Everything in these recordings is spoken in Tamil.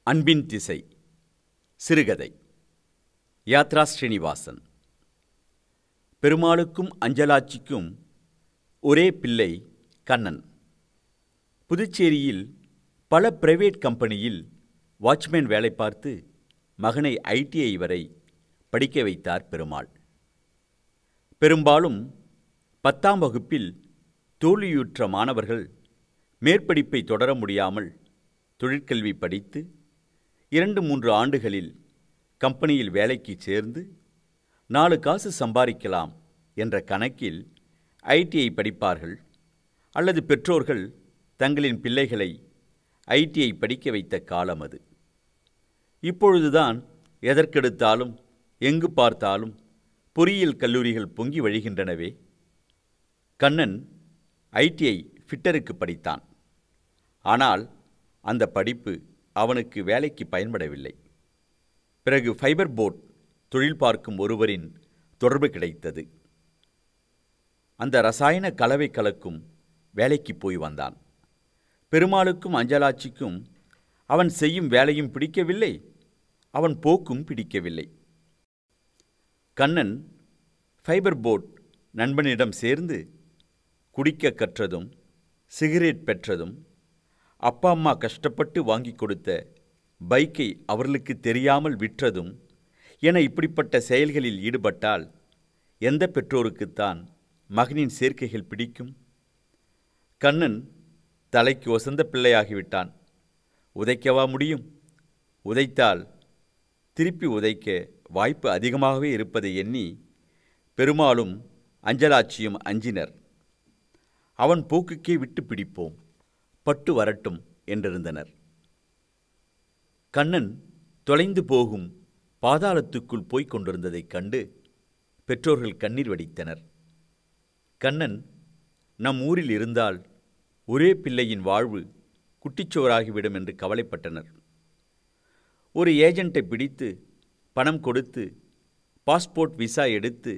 அன்பின் திசை சிறுகதை யாத்ரா ஸ்ரீனிவாசன் பெருமாளுக்கும் அஞ்சலாட்சிக்கும் ஒரே பிள்ளை கண்ணன் புதுச்சேரியில் பல பிரைவேட் கம்பெனியில் வாட்ச்மேன் வேலை பார்த்து மகனை ஐடிஐ வரை படிக்க வைத்தார் பெருமாள் பெரும்பாலும் பத்தாம் வகுப்பில் தோல்வியுற்ற மாணவர்கள் மேற்படிப்பை தொடர முடியாமல் தொழிற்கல்வி படித்து இரண்டு மூன்று ஆண்டுகளில் கம்பெனியில் வேலைக்கு சேர்ந்து நாலு காசு சம்பாதிக்கலாம் என்ற கணக்கில் ஐடிஐ படிப்பார்கள் அல்லது பெற்றோர்கள் தங்களின் பிள்ளைகளை ஐடிஐ படிக்க வைத்த காலம் அது இப்பொழுதுதான் எதற்கெடுத்தாலும் எங்கு பார்த்தாலும் பொறியியல் கல்லூரிகள் பொங்கி வழிகின்றனவே கண்ணன் ஐடிஐ ஃபிட்டருக்கு படித்தான் ஆனால் அந்த படிப்பு அவனுக்கு வேலைக்கு பயன்படவில்லை பிறகு ஃபைபர் போட் தொழில் பார்க்கும் ஒருவரின் தொடர்பு கிடைத்தது அந்த ரசாயன கலவை கலக்கும் வேலைக்கு போய் வந்தான் பெருமாளுக்கும் அஞ்சலாட்சிக்கும் அவன் செய்யும் வேலையும் பிடிக்கவில்லை அவன் போக்கும் பிடிக்கவில்லை கண்ணன் ஃபைபர் போட் நண்பனிடம் சேர்ந்து குடிக்க கற்றதும் சிகரெட் பெற்றதும் அப்பா அம்மா கஷ்டப்பட்டு வாங்கி கொடுத்த பைக்கை அவர்களுக்கு தெரியாமல் விற்றதும் என இப்படிப்பட்ட செயல்களில் ஈடுபட்டால் எந்த பெற்றோருக்குத்தான் மகனின் சேர்க்கைகள் பிடிக்கும் கண்ணன் தலைக்கு ஒசந்த பிள்ளையாகிவிட்டான் உதைக்கவா முடியும் உதைத்தால் திருப்பி உதைக்க வாய்ப்பு அதிகமாகவே இருப்பதை எண்ணி பெருமாளும் அஞ்சலாட்சியும் அஞ்சினர் அவன் போக்குக்கே விட்டு பிடிப்போம் பட்டு வரட்டும் என்றிருந்தனர் கண்ணன் தொலைந்து போகும் பாதாளத்துக்குள் போய்க் கொண்டிருந்ததைக் கண்டு பெற்றோர்கள் கண்ணீர் வடித்தனர் கண்ணன் நம் ஊரில் இருந்தால் ஒரே பிள்ளையின் வாழ்வு குட்டிச்சோறாகிவிடும் என்று கவலைப்பட்டனர் ஒரு ஏஜெண்ட்டை பிடித்து பணம் கொடுத்து பாஸ்போர்ட் விசா எடுத்து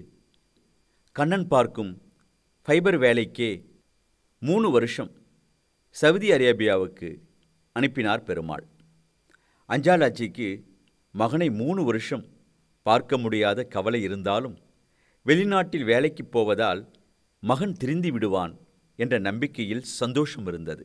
கண்ணன் பார்க்கும் ஃபைபர் வேலைக்கே மூணு வருஷம் சவுதி அரேபியாவுக்கு அனுப்பினார் பெருமாள் அஞ்சாலாட்சிக்கு மகனை மூணு வருஷம் பார்க்க முடியாத கவலை இருந்தாலும் வெளிநாட்டில் வேலைக்கு போவதால் மகன் திருந்தி விடுவான் என்ற நம்பிக்கையில் சந்தோஷம் இருந்தது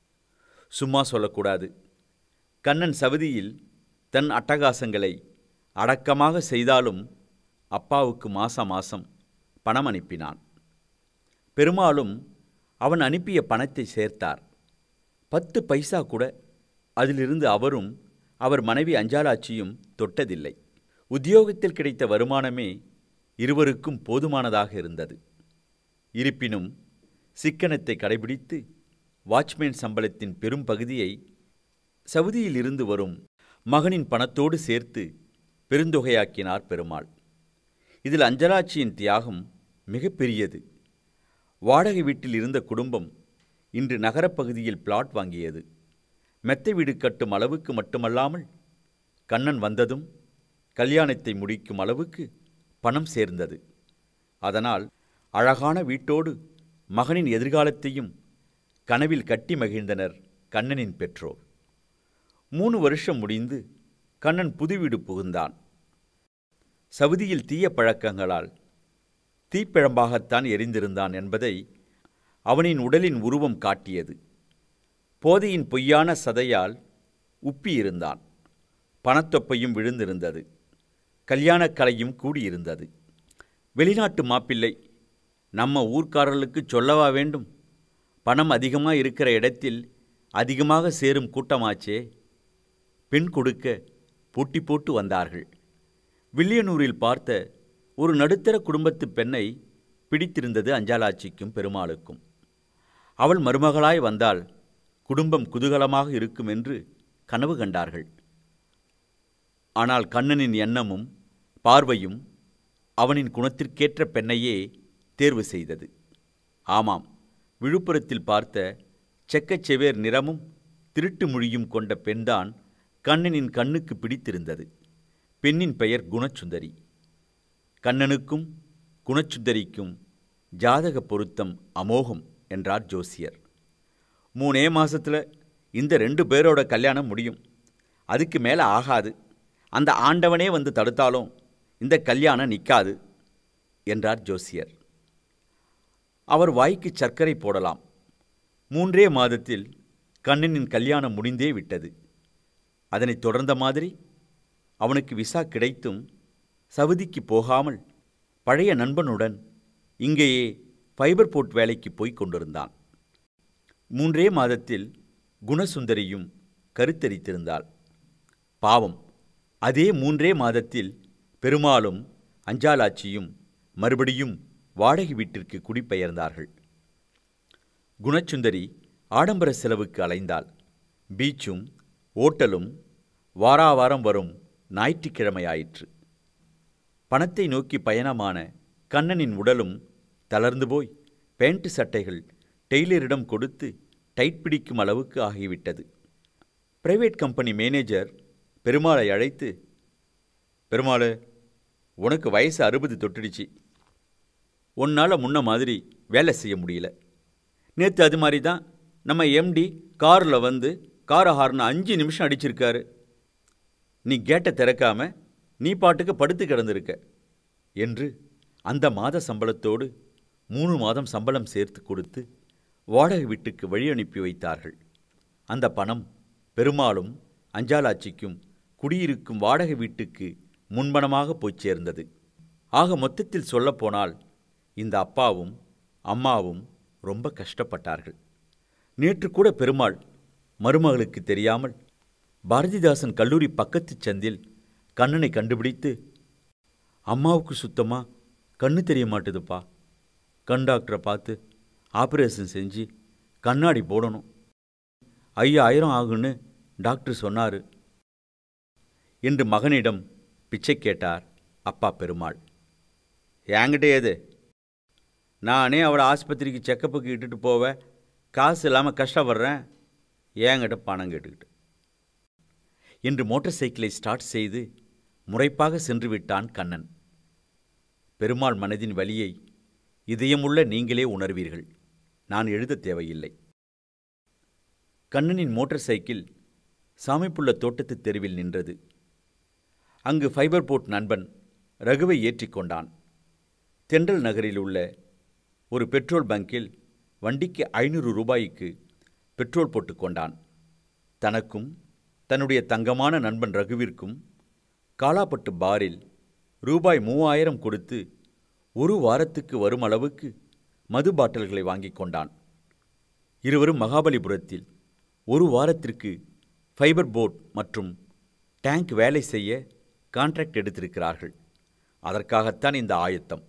சும்மா சொல்லக்கூடாது கண்ணன் சவுதியில் தன் அட்டகாசங்களை அடக்கமாக செய்தாலும் அப்பாவுக்கு மாச மாசம் பணம் அனுப்பினான் பெருமாளும் அவன் அனுப்பிய பணத்தை சேர்த்தார் பத்து பைசா கூட அதிலிருந்து அவரும் அவர் மனைவி அஞ்சாலாட்சியும் தொட்டதில்லை உத்தியோகத்தில் கிடைத்த வருமானமே இருவருக்கும் போதுமானதாக இருந்தது இருப்பினும் சிக்கனத்தை கடைபிடித்து வாட்ச்மேன் சம்பளத்தின் பெரும் பகுதியை சவுதியில் இருந்து வரும் மகனின் பணத்தோடு சேர்த்து பெருந்தொகையாக்கினார் பெருமாள் இதில் அஞ்சலாட்சியின் தியாகம் மிகப்பெரியது வாடகை வீட்டில் இருந்த குடும்பம் இன்று நகரப்பகுதியில் பிளாட் வாங்கியது மெத்தை வீடு கட்டும் அளவுக்கு மட்டுமல்லாமல் கண்ணன் வந்ததும் கல்யாணத்தை முடிக்கும் அளவுக்கு பணம் சேர்ந்தது அதனால் அழகான வீட்டோடு மகனின் எதிர்காலத்தையும் கனவில் கட்டி மகிழ்ந்தனர் கண்ணனின் பெற்றோர் மூணு வருஷம் முடிந்து கண்ணன் புது வீடு புகுந்தான் சவுதியில் தீய பழக்கங்களால் தீப்பிழம்பாகத்தான் எரிந்திருந்தான் என்பதை அவனின் உடலின் உருவம் காட்டியது போதையின் பொய்யான சதையால் உப்பியிருந்தான் பணத்தொப்பையும் விழுந்திருந்தது கல்யாணக் கலையும் கூடியிருந்தது வெளிநாட்டு மாப்பிள்ளை நம்ம ஊர்க்காரர்களுக்கு சொல்லவா வேண்டும் பணம் அதிகமாக இருக்கிற இடத்தில் அதிகமாக சேரும் கூட்டமாச்சே பெண் கொடுக்க போட்டி போட்டு வந்தார்கள் வில்லியனூரில் பார்த்த ஒரு நடுத்தர குடும்பத்து பெண்ணை பிடித்திருந்தது அஞ்சாலாட்சிக்கும் பெருமாளுக்கும் அவள் மருமகளாய் வந்தால் குடும்பம் குதூகலமாக இருக்கும் என்று கனவு கண்டார்கள் ஆனால் கண்ணனின் எண்ணமும் பார்வையும் அவனின் குணத்திற்கேற்ற பெண்ணையே தேர்வு செய்தது ஆமாம் விழுப்புரத்தில் பார்த்த செக்கச்செவேர் நிறமும் திருட்டு மொழியும் கொண்ட பெண்தான் கண்ணனின் கண்ணுக்கு பிடித்திருந்தது பெண்ணின் பெயர் குணச்சுந்தரி கண்ணனுக்கும் குணச்சுந்தரிக்கும் ஜாதக பொருத்தம் அமோகம் என்றார் ஜோசியர் மூணே மாசத்துல இந்த ரெண்டு பேரோட கல்யாணம் முடியும் அதுக்கு மேலே ஆகாது அந்த ஆண்டவனே வந்து தடுத்தாலும் இந்த கல்யாணம் நிற்காது என்றார் ஜோசியர் அவர் வாய்க்கு சர்க்கரை போடலாம் மூன்றே மாதத்தில் கண்ணனின் கல்யாணம் முடிந்தே விட்டது அதனைத் தொடர்ந்த மாதிரி அவனுக்கு விசா கிடைத்தும் சவுதிக்கு போகாமல் பழைய நண்பனுடன் இங்கேயே ஃபைபர் போர்ட் வேலைக்கு போய்க் கொண்டிருந்தான் மூன்றே மாதத்தில் குணசுந்தரியும் கருத்தரித்திருந்தாள் பாவம் அதே மூன்றே மாதத்தில் பெருமாளும் அஞ்சாலாட்சியும் மறுபடியும் வாடகை வீட்டிற்கு குடிபெயர்ந்தார்கள் குணசுந்தரி ஆடம்பர செலவுக்கு அலைந்தாள் பீச்சும் ஓட்டலும் வாராவாரம் வரும் ஞாயிற்றுக்கிழமையாயிற்று பணத்தை நோக்கி பயணமான கண்ணனின் உடலும் தளர்ந்து போய் பேண்ட் சட்டைகள் டெய்லரிடம் கொடுத்து டைட் பிடிக்கும் அளவுக்கு ஆகிவிட்டது பிரைவேட் கம்பெனி மேனேஜர் பெருமாளை அழைத்து பெருமாள் உனக்கு வயசு அறுபது தொட்டுடுச்சு உன்னால் முன்ன மாதிரி வேலை செய்ய முடியல நேற்று அது மாதிரி தான் நம்ம எம்டி காரில் வந்து காரை ஹார்னு அஞ்சு நிமிஷம் அடிச்சிருக்காரு நீ கேட்டை திறக்காம நீ பாட்டுக்கு படுத்து கிடந்திருக்க என்று அந்த மாத சம்பளத்தோடு மூணு மாதம் சம்பளம் சேர்த்து கொடுத்து வாடகை வீட்டுக்கு வழி அனுப்பி வைத்தார்கள் அந்த பணம் பெருமாளும் அஞ்சாலாட்சிக்கும் குடியிருக்கும் வாடகை வீட்டுக்கு முன்பணமாக போய் சேர்ந்தது ஆக மொத்தத்தில் சொல்லப்போனால் இந்த அப்பாவும் அம்மாவும் ரொம்ப கஷ்டப்பட்டார்கள் நேற்று கூட பெருமாள் மருமகளுக்கு தெரியாமல் பாரதிதாசன் கல்லூரி பக்கத்து சந்தில் கண்ணனை கண்டுபிடித்து அம்மாவுக்கு சுத்தமா கண்ணு தெரிய மாட்டுதுப்பா கண் டாக்டரை பார்த்து ஆப்ரேஷன் செஞ்சு கண்ணாடி போடணும் ஐயாயிரம் ஆகுன்னு டாக்டர் சொன்னார் என்று மகனிடம் பிச்சை கேட்டார் அப்பா பெருமாள் என்கிட்ட ஏது நானே அவளை ஆஸ்பத்திரிக்கு செக்கப்புக்கு இட்டுட்டு போவேன் காசு இல்லாமல் கஷ்டப்படுறேன் என்கிட்ட பணம் கேட்டுக்கிட்டு என்று மோட்டார் சைக்கிளை ஸ்டார்ட் செய்து முறைப்பாக சென்று விட்டான் கண்ணன் பெருமாள் மனதின் வலியை இதயமுள்ள நீங்களே உணர்வீர்கள் நான் எழுத தேவையில்லை கண்ணனின் மோட்டார் சைக்கிள் சாமிப்புள்ள தோட்டத்து தெருவில் நின்றது அங்கு ஃபைபர் போர்ட் நண்பன் ரகுவை ஏற்றிக்கொண்டான் தென்றல் நகரில் உள்ள ஒரு பெட்ரோல் பங்கில் வண்டிக்கு ஐநூறு ரூபாய்க்கு பெட்ரோல் போட்டுக்கொண்டான் தனக்கும் தன்னுடைய தங்கமான நண்பன் ரகுவிற்கும் காலாப்பட்டு பாரில் ரூபாய் மூவாயிரம் கொடுத்து ஒரு வாரத்துக்கு வரும் அளவுக்கு மது பாட்டில்களை வாங்கிக் கொண்டான் இருவரும் மகாபலிபுரத்தில் ஒரு வாரத்திற்கு ஃபைபர் போட் மற்றும் டேங்க் வேலை செய்ய கான்ட்ராக்ட் எடுத்திருக்கிறார்கள் அதற்காகத்தான் இந்த ஆயத்தம்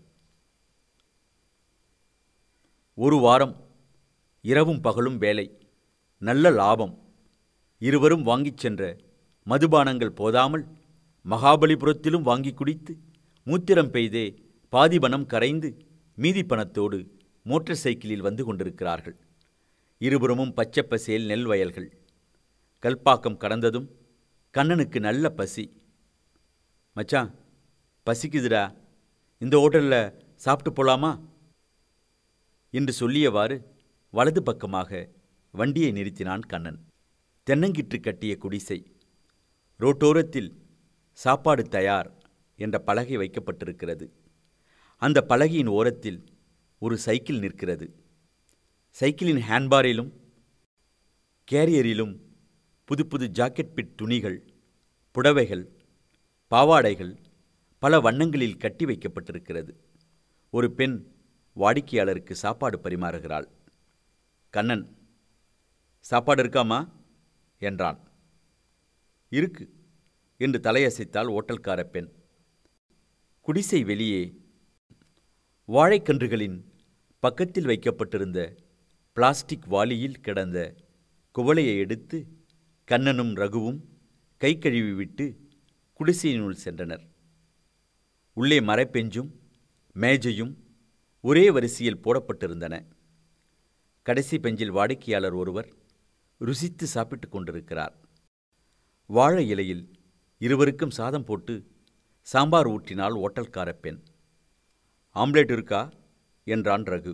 ஒரு வாரம் இரவும் பகலும் வேலை நல்ல லாபம் இருவரும் வாங்கிச் சென்ற மதுபானங்கள் போதாமல் மகாபலிபுரத்திலும் வாங்கி குடித்து மூத்திரம் பெய்தே பாதி பணம் கரைந்து மீதி பணத்தோடு மோட்டார் சைக்கிளில் வந்து கொண்டிருக்கிறார்கள் இருபுறமும் பச்சை பசேல் நெல் வயல்கள் கல்பாக்கம் கடந்ததும் கண்ணனுக்கு நல்ல பசி மச்சான் பசிக்குதுடா இந்த ஹோட்டலில் சாப்பிட்டு போலாமா என்று சொல்லியவாறு வலது பக்கமாக வண்டியை நிறுத்தினான் கண்ணன் தென்னங்கிற்று கட்டிய குடிசை ரோட்டோரத்தில் சாப்பாடு தயார் என்ற பலகை வைக்கப்பட்டிருக்கிறது அந்த பலகையின் ஓரத்தில் ஒரு சைக்கிள் நிற்கிறது சைக்கிளின் ஹேண்ட்பாரிலும் கேரியரிலும் புது புது ஜாக்கெட் பிட் துணிகள் புடவைகள் பாவாடைகள் பல வண்ணங்களில் கட்டி வைக்கப்பட்டிருக்கிறது ஒரு பெண் வாடிக்கையாளருக்கு சாப்பாடு பரிமாறுகிறாள் கண்ணன் சாப்பாடு இருக்காமா என்றான் இருக்கு என்று தலையசைத்தாள் ஓட்டல்கார பெண் குடிசை வெளியே வாழைக்கன்றுகளின் பக்கத்தில் வைக்கப்பட்டிருந்த பிளாஸ்டிக் வாளியில் கிடந்த குவளையை எடுத்து கண்ணனும் ரகுவும் கை கழுவி விட்டு குடிசையினுள் சென்றனர் உள்ளே மரப்பெஞ்சும் மேஜையும் ஒரே வரிசையில் போடப்பட்டிருந்தன கடைசி பெஞ்சில் வாடிக்கையாளர் ஒருவர் ருசித்து சாப்பிட்டுக் கொண்டிருக்கிறார் வாழை இலையில் இருவருக்கும் சாதம் போட்டு சாம்பார் ஊற்றினாள் ஓட்டல்கார பெண் ஆம்லேட் இருக்கா என்றான் ரகு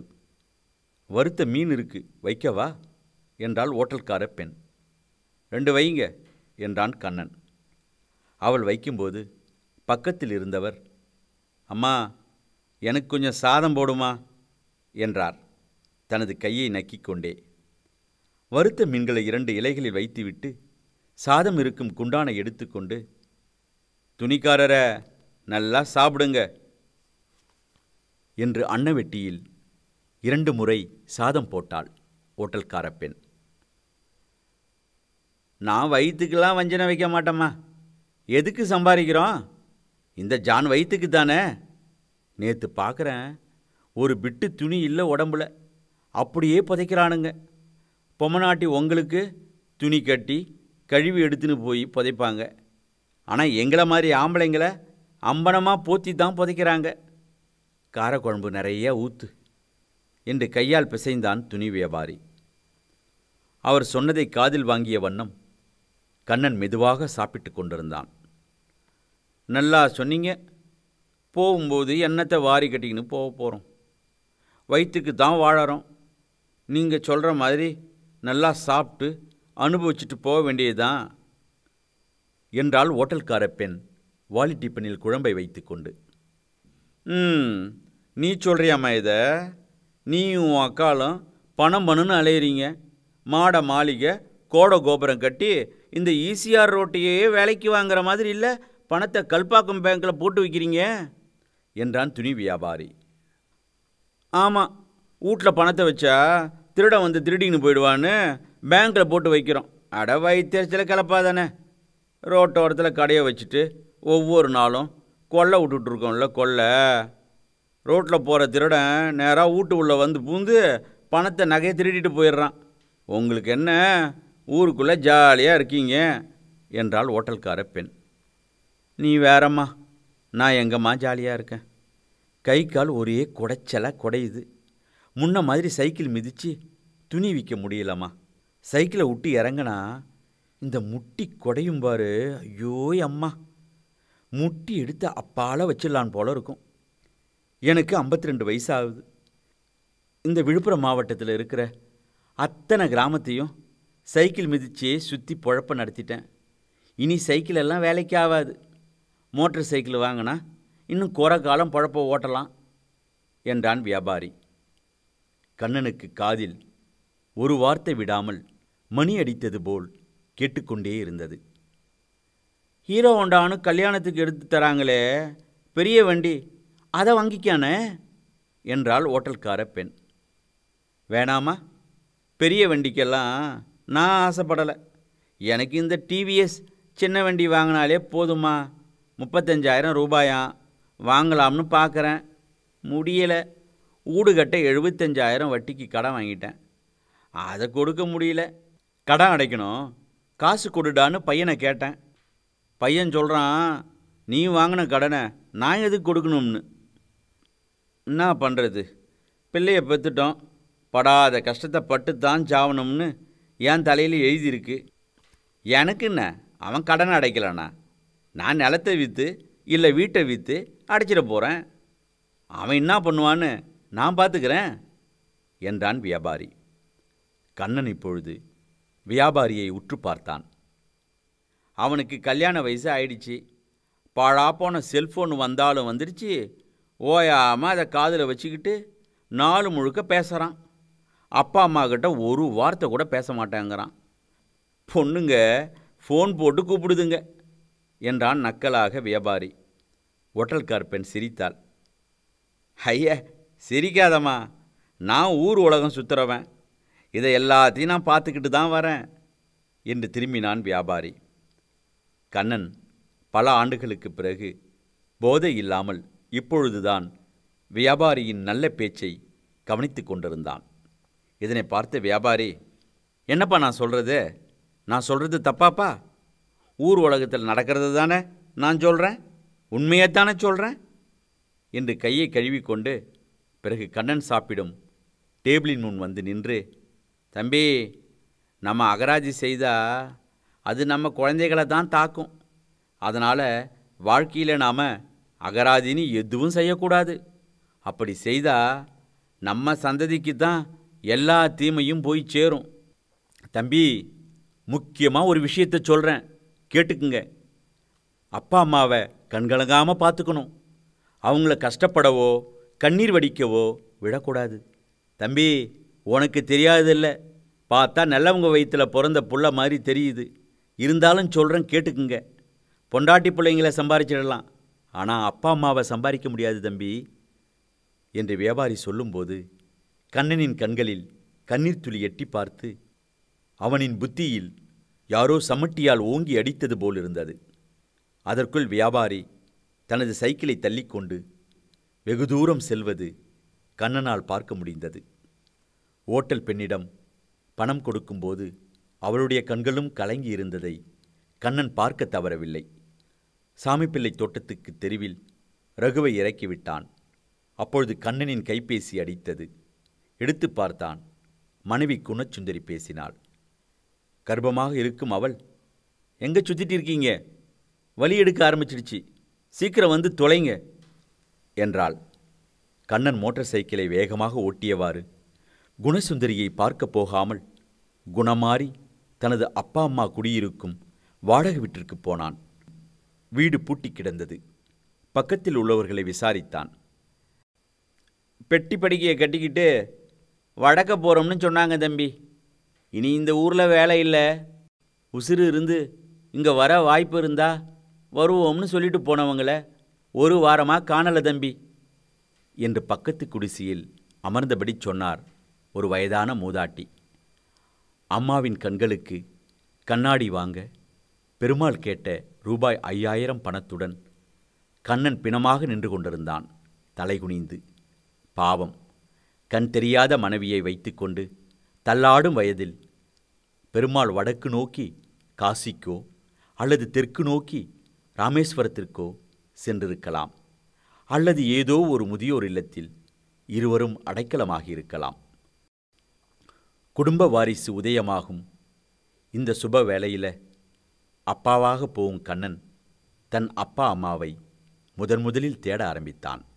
வறுத்த மீன் இருக்கு வைக்கவா என்றாள் ஓட்டல்கார பெண் ரெண்டு வைங்க என்றான் கண்ணன் அவள் வைக்கும்போது பக்கத்தில் இருந்தவர் அம்மா எனக்கு கொஞ்சம் சாதம் போடுமா என்றார் தனது கையை நக்கிக் கொண்டே வறுத்த மீன்களை இரண்டு இலைகளில் வைத்துவிட்டு சாதம் இருக்கும் குண்டானை எடுத்துக்கொண்டு துணிக்காரர நல்லா சாப்பிடுங்க என்று அன்னவெட்டியில் இரண்டு முறை சாதம் போட்டாள் ஓட்டல்கார பெண் நான் வயிற்றுக்கெல்லாம் வஞ்சனை வைக்க மாட்டேம்மா எதுக்கு சம்பாதிக்கிறோம் இந்த ஜான் வயிற்றுக்கு தானே நேற்று பார்க்குறேன் ஒரு பிட்டு துணி இல்லை உடம்புல அப்படியே புதைக்கிறானுங்க பொம்மநாட்டி உங்களுக்கு துணி கட்டி கழுவி எடுத்துன்னு போய் புதைப்பாங்க ஆனால் எங்களை மாதிரி ஆம்பளைங்களை அம்பனமாக போத்தி தான் புதைக்கிறாங்க காரக்குழம்பு நிறைய ஊத்து என்று கையால் பிசைந்தான் துணி வியாபாரி அவர் சொன்னதை காதில் வாங்கிய வண்ணம் கண்ணன் மெதுவாக சாப்பிட்டு கொண்டிருந்தான் நல்லா சொன்னீங்க போகும்போது எண்ணத்தை வாரி கட்டிக்கின்னு போக போகிறோம் வயிற்றுக்கு தான் வாழறோம் நீங்கள் சொல்கிற மாதிரி நல்லா சாப்பிட்டு அனுபவிச்சுட்டு போக வேண்டியதுதான் என்றாள் ஓட்டல்கார பெண் வாலி டிப்பனில் குழம்பை வைத்துக்கொண்டு ம் நீ சொல்கிறியாம்மா இதை நீயும் உன் அக்காலும் பணம் பண்ணுன்னு அலையிறீங்க மாட மாளிகை கோடை கோபுரம் கட்டி இந்த ஈசிஆர் ரோட்டையே வேலைக்கு வாங்குற மாதிரி இல்லை பணத்தை கல்பாக்கம் பேங்க்கில் போட்டு வைக்கிறீங்க என்றான் துணி வியாபாரி ஆமாம் வீட்டில் பணத்தை வச்சா திருடன் வந்து திருடின்னு போயிடுவான்னு பேங்க்கில் போட்டு வைக்கிறோம் அட வயிற்றுச்சல கிளப்பாதானே ரோட்டோரத்தில் கடையை வச்சுட்டு ஒவ்வொரு நாளும் கொள்ளை விட்டுட்ருக்கோம்ல கொள்ளை ரோட்டில் போகிற திருடன் நேராக வீட்டு உள்ளே வந்து பூந்து பணத்தை நகையை திருடிட்டு போயிடுறான் உங்களுக்கு என்ன ஊருக்குள்ளே ஜாலியாக இருக்கீங்க என்றாள் ஓட்டல்கார பெண் நீ வேறம்மா நான் எங்கம்மா ஜாலியாக இருக்கேன் கை கால் ஒரே குடைச்சல குடையுது முன்ன மாதிரி சைக்கிள் மிதித்து துணி விற்க முடியலம்மா சைக்கிளை விட்டு இறங்கினா இந்த முட்டி குடையும் பாரு ஐயோ அம்மா முட்டி எடுத்து அப்பால வச்சிடலான் போல இருக்கும் எனக்கு 52 ரெண்டு வயசாகுது இந்த விழுப்புரம் மாவட்டத்தில் இருக்கிற அத்தனை கிராமத்தையும் சைக்கிள் மிதிச்சே சுற்றி பொழப்ப நடத்திட்டேன் இனி சைக்கிள் எல்லாம் வேலைக்கு ஆகாது மோட்டார் சைக்கிள் வாங்கினா இன்னும் குறை காலம் பொழப்ப ஓட்டலாம் என்றான் வியாபாரி கண்ணனுக்கு காதில் ஒரு வார்த்தை விடாமல் மணி அடித்தது போல் கேட்டுக்கொண்டே இருந்தது ஹீரோ ஹோண்டான்னு கல்யாணத்துக்கு எடுத்து தராங்களே பெரிய வண்டி அதை வாங்கிக்கானே என்றாள் ஓட்டல்கார பெண் வேணாமா பெரிய வண்டிக்கெல்லாம் நான் ஆசைப்படலை எனக்கு இந்த டிவிஎஸ் சின்ன வண்டி வாங்கினாலே போதுமா முப்பத்தஞ்சாயிரம் ரூபாயாம் வாங்கலாம்னு பார்க்குறேன் முடியலை ஊடுகட்ட எழுபத்தஞ்சாயிரம் வட்டிக்கு கடன் வாங்கிட்டேன் அதை கொடுக்க முடியல கடன் அடைக்கணும் காசு கொடுடான்னு பையனை கேட்டேன் பையன் சொல்கிறான் நீ வாங்கின கடனை நான் எதுக்கு கொடுக்கணும்னு என்ன பண்ணுறது பிள்ளைய பெற்றுட்டோம் படாத கஷ்டத்தை பட்டு தான் சாவணும்னு என் தலையில் எழுதியிருக்கு எனக்கு என்ன அவன் கடன் அடைக்கலண்ணா நான் நிலத்தை விற்று இல்லை வீட்டை விற்று அடைச்சிட போகிறேன் அவன் என்ன பண்ணுவான்னு நான் பார்த்துக்கிறேன் என்றான் வியாபாரி கண்ணன் இப்பொழுது வியாபாரியை உற்று பார்த்தான் அவனுக்கு கல்யாண வயசு ஆயிடுச்சு பாழா போன செல்ஃபோன் வந்தாலும் வந்துடுச்சு ஓயாமல் அதை காதில் வச்சுக்கிட்டு நாலு முழுக்க பேசுகிறான் அப்பா அம்மா கிட்ட ஒரு வார்த்தை கூட பேச மாட்டேங்கிறான் பொண்ணுங்க ஃபோன் போட்டு கூப்பிடுதுங்க என்றான் நக்கலாக வியாபாரி ஒட்டல்கார் பெண் சிரித்தாள் ஐய சிரிக்காதம்மா நான் ஊர் உலகம் சுற்றுறவன் இதை எல்லாத்தையும் நான் பார்த்துக்கிட்டு தான் வரேன் என்று திரும்பினான் வியாபாரி கண்ணன் பல ஆண்டுகளுக்கு பிறகு போதை இல்லாமல் இப்பொழுதுதான் வியாபாரியின் நல்ல பேச்சை கவனித்து கொண்டிருந்தான் இதனை பார்த்த வியாபாரி என்னப்பா நான் சொல்கிறது நான் சொல்கிறது தப்பாப்பா ஊர் உலகத்தில் நடக்கிறது தானே நான் சொல்கிறேன் உண்மையைத்தானே சொல்கிறேன் என்று கையை கழுவிக்கொண்டு பிறகு கண்ணன் சாப்பிடும் டேபிளின் முன் வந்து நின்று தம்பி நம்ம அகராஜி செய்தால் அது நம்ம குழந்தைகளை தான் தாக்கும் அதனால் வாழ்க்கையில் நாம் அகராதின்னு எதுவும் செய்யக்கூடாது அப்படி செய்தால் நம்ம சந்ததிக்கு தான் எல்லா தீமையும் போய் சேரும் தம்பி முக்கியமாக ஒரு விஷயத்தை சொல்கிறேன் கேட்டுக்குங்க அப்பா அம்மாவை கண்கலங்காமல் பார்த்துக்கணும் அவங்கள கஷ்டப்படவோ கண்ணீர் வடிக்கவோ விடக்கூடாது தம்பி உனக்கு தெரியாதில்ல பார்த்தா நல்லவங்க வயிற்றில் பிறந்த புள்ள மாதிரி தெரியுது இருந்தாலும் சொல்கிறேன் கேட்டுக்குங்க பொண்டாட்டி பிள்ளைங்கள சம்பாரிச்சிடலாம் ஆனால் அப்பா அம்மாவை சம்பாதிக்க முடியாது தம்பி என்று வியாபாரி சொல்லும்போது கண்ணனின் கண்களில் கண்ணீர் துளி எட்டி பார்த்து அவனின் புத்தியில் யாரோ சமட்டியால் ஓங்கி அடித்தது போல் இருந்தது அதற்குள் வியாபாரி தனது சைக்கிளை தள்ளிக்கொண்டு வெகு தூரம் செல்வது கண்ணனால் பார்க்க முடிந்தது ஓட்டல் பெண்ணிடம் பணம் கொடுக்கும்போது அவளுடைய கண்களும் கலங்கி இருந்ததை கண்ணன் பார்க்க தவறவில்லை சாமிப்பிள்ளை தோட்டத்துக்கு தெருவில் ரகுவை இறக்கிவிட்டான் அப்பொழுது கண்ணனின் கைபேசி அடித்தது எடுத்து பார்த்தான் மனைவி குணச்சுந்தரி பேசினாள் கர்ப்பமாக இருக்கும் அவள் எங்கே சுத்திட்டு இருக்கீங்க வலி எடுக்க ஆரம்பிச்சிடுச்சு சீக்கிரம் வந்து தொலைங்க என்றாள் கண்ணன் மோட்டார் சைக்கிளை வேகமாக ஓட்டியவாறு குணசுந்தரியை பார்க்க போகாமல் குணமாறி தனது அப்பா அம்மா குடியிருக்கும் வாடகை வீட்டிற்கு போனான் வீடு பூட்டி கிடந்தது பக்கத்தில் உள்ளவர்களை விசாரித்தான் பெட்டி படிக்கையை கட்டிக்கிட்டு வடக்க போகிறோம்னு சொன்னாங்க தம்பி இனி இந்த ஊரில் வேலை இல்லை உசுறு இருந்து இங்கே வர வாய்ப்பு இருந்தா வருவோம்னு சொல்லிட்டு போனவங்கள ஒரு வாரமாக காணலை தம்பி என்று பக்கத்து குடிசையில் அமர்ந்தபடி சொன்னார் ஒரு வயதான மூதாட்டி அம்மாவின் கண்களுக்கு கண்ணாடி வாங்க பெருமாள் கேட்ட ரூபாய் ஐயாயிரம் பணத்துடன் கண்ணன் பிணமாக நின்று கொண்டிருந்தான் தலைகுனிந்து பாவம் கண் தெரியாத மனைவியை வைத்துக்கொண்டு தள்ளாடும் வயதில் பெருமாள் வடக்கு நோக்கி காசிக்கோ அல்லது தெற்கு நோக்கி ராமேஸ்வரத்திற்கோ சென்றிருக்கலாம் அல்லது ஏதோ ஒரு முதியோர் இல்லத்தில் இருவரும் அடைக்கலமாகி இருக்கலாம் குடும்ப வாரிசு உதயமாகும் இந்த சுப வேளையில் அப்பாவாக போகும் கண்ணன் தன் அப்பா அம்மாவை முதன் முதலில் தேட ஆரம்பித்தான்